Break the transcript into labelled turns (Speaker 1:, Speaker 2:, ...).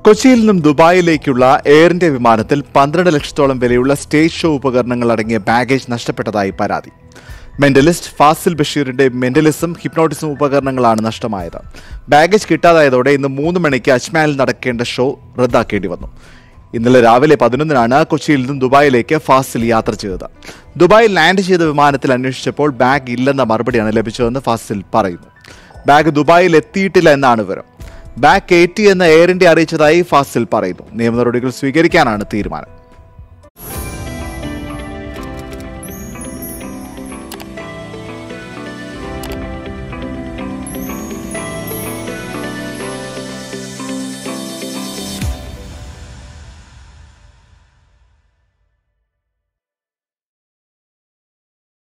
Speaker 1: കൊച്ചിയിൽ നിന്നും ദുബായിലേക്കുള്ള air India വിമാനത്തിൽ പന്ത്രണ്ട് ലക്ഷത്തോളം വിലയുള്ള സ്റ്റേജ് ഷോ ഉപകരണങ്ങൾ അടങ്ങിയ ബാഗേജ് നഷ്ടപ്പെട്ടതായി പരാതി മെന്റലിസ്റ്റ് ഫാസിൽ ബഷീറിന്റെ മെന്റലിസം ഹിപ്നോട്ടിസം ഉപകരണങ്ങളാണ് നഷ്ടമായത് ബാഗേജ് കിട്ടാതായതോടെ ഇന്ന് മൂന്ന് മണിക്ക് അജ്മാനിൽ നടക്കേണ്ട ഷോ റദ്ദാക്കേണ്ടി വന്നു ഇന്നലെ രാവിലെ പതിനൊന്നിനാണ് കൊച്ചിയിൽ നിന്നും ദുബായിലേക്ക് ഫാസിൽ യാത്ര ചെയ്തത് ദുബായിൽ ലാൻഡ് ചെയ്ത വിമാനത്തിൽ അന്വേഷിച്ചപ്പോൾ ബാഗ് ഇല്ലെന്ന മറുപടിയാണ് ലഭിച്ചതെന്ന് ഫാസിൽ പറയുന്നു ബാഗ് ദുബായിൽ എത്തിയിട്ടില്ല എന്നാണ് വിവരം ബാഗ് കയറ്റി എന്ന് എയർ ഇന്ത്യ അറിയിച്ചതായി ഫാസിൽ പറയുന്നു നിയമ നടപടികൾ സ്വീകരിക്കാനാണ് തീരുമാനം